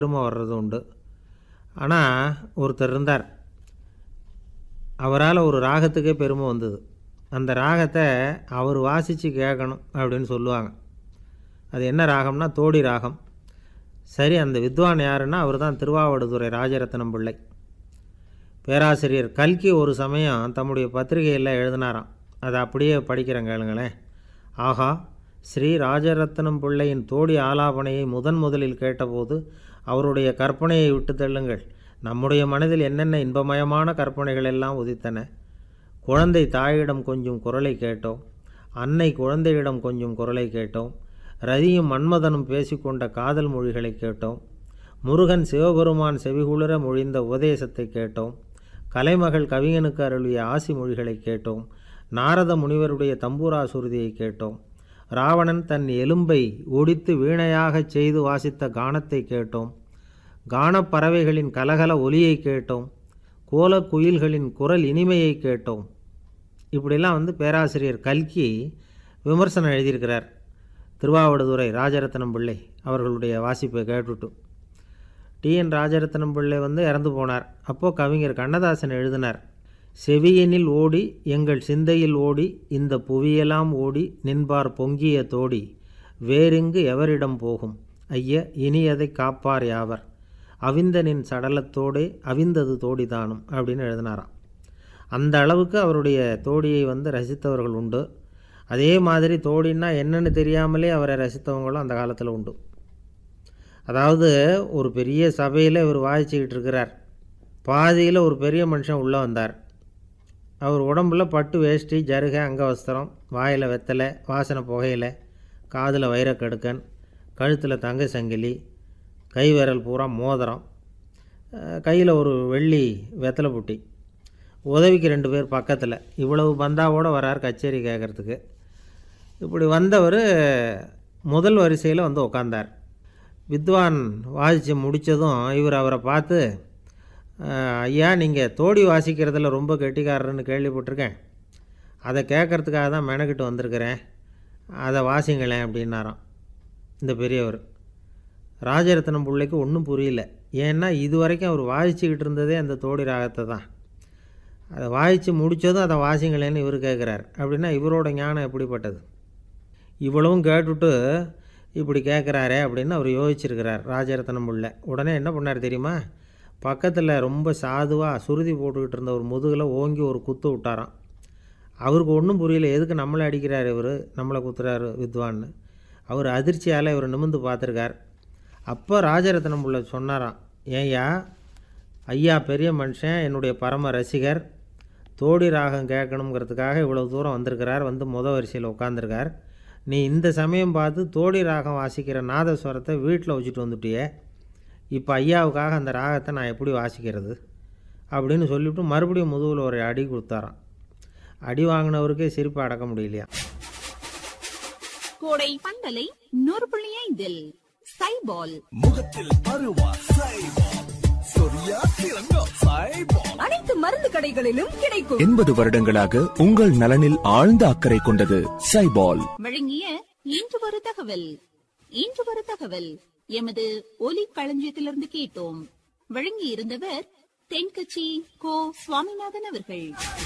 பெருமை வர்றது உண்டு ஆனால் ஒருத்தர் இருந்தார் அவரால் ஒரு ராகத்துக்கே பெருமை வந்தது அந்த ராகத்தை அவர் வாசித்து கேட்கணும் அப்படின்னு சொல்லுவாங்க அது என்ன ராகம்னா தோடி ராகம் சரி அந்த வித்வான் யாருன்னா அவர் தான் திருவாவடுதுறை ராஜரத்னம் பிள்ளை பேராசிரியர் கல்கி ஒரு சமயம் தம்முடைய பத்திரிகையில் எழுதினாராம் அதை அப்படியே படிக்கிறேன் கேளுங்களேன் ஆகா ஸ்ரீ ராஜரத்னம் பிள்ளையின் தோடி ஆலாபனையை முதன் முதலில் கேட்டபோது அவருடைய கற்பனையை விட்டு தள்ளுங்கள் நம்முடைய மனதில் என்னென்ன இன்பமயமான கற்பனைகள் எல்லாம் உதித்தன குழந்தை தாயிடம் கொஞ்சம் குரலை கேட்டோம் அன்னை குழந்தையிடம் கொஞ்சம் குரலை கேட்டோம் ரதியும் மன்மதனும் பேசிக்கொண்ட காதல் மொழிகளை கேட்டோம் முருகன் சிவபெருமான் செவிகுளிர மொழிந்த உபதேசத்தை கேட்டோம் கலைமகள் கவிஞனுக்கு அருளிய ஆசி மொழிகளை கேட்டோம் நாரத முனிவருடைய தம்பூரா சுருதியை கேட்டோம் ராவணன் தன் எலும்பை ஒடித்து வீணையாகச் செய்து வாசித்த கானத்தை கேட்டோம் கானப் பறவைகளின் கலகல ஒலியை கேட்டோம் கோலக் குயில்களின் குரல் இனிமையை கேட்டோம் இப்படிலாம் வந்து பேராசிரியர் கல்கி விமர்சனம் எழுதியிருக்கிறார் திருவாவடுதுறை ராஜரத்னம் பிள்ளை அவர்களுடைய வாசிப்பை கேட்டுட்டு டிஎன் ராஜரத்னம் பிள்ளை வந்து இறந்து போனார் அப்போது கவிஞர் கண்ணதாசன் எழுதினார் செவியனில் ஓடி எங்கள் சிந்தையில் ஓடி இந்த புவியெல்லாம் ஓடி நின்பார் பொங்கிய தோடி வேறெங்கு எவரிடம் போகும் ஐய இனி அதை காப்பார் யாவர் அவிந்தனின் சடலத்தோடே அவிந்தது தோடிதானும் அப்படின்னு எழுதினாராம் அந்த அளவுக்கு அவருடைய தோடியை வந்து ரசித்தவர்கள் உண்டு அதே மாதிரி தோடின்னா என்னன்னு தெரியாமலே அவரை ரசித்தவங்களும் அந்த காலத்தில் உண்டு அதாவது ஒரு பெரிய சபையில் இவர் வாசிச்சுக்கிட்டு இருக்கிறார் பாதியில் ஒரு பெரிய மனுஷன் உள்ளே வந்தார் அவர் உடம்புல பட்டு வேஷ்டி ஜருக அங்கவஸ்திரம் வாயில் வெத்தலை வாசனை புகையில காதில் வைரக்கடுக்கன் கழுத்தில் தங்க சங்கிலி கை விரல் பூரா மோதிரம் கையில் ஒரு வெள்ளி வெத்தலை புட்டி உதவிக்கு ரெண்டு பேர் பக்கத்தில் இவ்வளவு பந்தாவோடு வரார் கச்சேரி கேட்குறதுக்கு இப்படி வந்தவர் முதல் வரிசையில் வந்து உட்காந்தார் வித்வான் வாசித்து முடித்ததும் இவர் அவரை பார்த்து ஐயா நீங்கள் தோடி வாசிக்கிறதுல ரொம்ப கெட்டிக்காரர்னு கேள்விப்பட்டிருக்கேன் அதை கேட்குறதுக்காக தான் மெனக்கிட்டு வந்திருக்கிறேன் அதை வாசிங்களேன் அப்படின்னாராம் இந்த பெரியவர் ராஜரத்னம் பிள்ளைக்கு ஒன்றும் புரியல ஏன்னா இது வரைக்கும் அவர் வாசிச்சுக்கிட்டு இருந்ததே அந்த தோடி ராகத்தை தான் அதை வாசித்து முடித்ததும் அதை வாசிங்களேன்னு இவர் கேட்குறாரு அப்படின்னா இவரோட ஞானம் எப்படிப்பட்டது இவ்வளவும் கேட்டுட்டு இப்படி கேட்குறாரே அப்படின்னு அவர் யோசிச்சிருக்கிறார் ராஜரத்னம் பிள்ளை உடனே என்ன பண்ணார் தெரியுமா பக்கத்தில் ரொம்ப சாதுவாக சுருதி போட்டுக்கிட்டு இருந்த ஒரு முதுகில் ஓங்கி ஒரு குத்து விட்டாராம் அவருக்கு ஒன்றும் புரியல எதுக்கு நம்மளை அடிக்கிறார் இவர் நம்மளை குத்துறாரு வித்வான்னு அவர் அதிர்ச்சியால் இவர் நிமிந்து பார்த்துருக்கார் அப்போ ராஜரத்னம் பிள்ளை சொன்னாராம் ஏய்யா ஐயா பெரிய மனுஷன் என்னுடைய பரம ரசிகர் தோடி ராகம் கேட்கணுங்கிறதுக்காக இவ்வளோ தூரம் வந்திருக்கிறார் வந்து முத வரிசையில் உட்காந்துருக்கார் நீ இந்த சமயம் பார்த்து தோடி ராகம் வாசிக்கிற நாதஸ்வரத்தை வீட்டில் வச்சுட்டு வந்துட்டியே இப்போ ஐயாவுக்காக அந்த ராகத்தை நான் எப்படி வாசிக்கிறது அப்படின்னு சொல்லிவிட்டு மறுபடியும் முதுகில் ஒரு அடி கொடுத்தாராம் அடி வாங்கினவருக்கே சிரிப்பு அடக்க முடியலையா கோடை பந்தலை நூறு புள்ளி ஐந்தில் சைபால் முகத்தில் பருவா சைபால் சொரியா சிறங்கோ சைபால் அனைத்து மருந்து கடைகளிலும் கிடைக்கும் எண்பது வருடங்களாக உங்கள் நலனில் ஆழ்ந்த அக்கறை கொண்டது சைபால் வழங்கிய இன்று ஒரு தகவல் இன்று ஒரு தகவல் எமது ஒலி களஞ்சியத்திலிருந்து கேட்டோம் வழங்கி இருந்தவர் தென்கட்சி கோ சுவாமிநாதன் அவர்கள்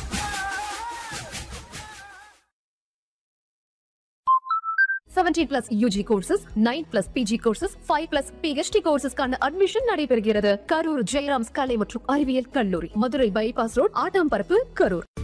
seventeen plus UG courses nine plus PG courses five plus PhD கோர்சஸ்க்கான அட்மிஷன் நடைபெறுகிறது கரூர் ஜெயராம்ஸ் கலை மற்றும் அறிவியல் கல்லூரி மதுரை பைபாஸ் ரோட் ஆட்டாம்பரப்பு கரூர்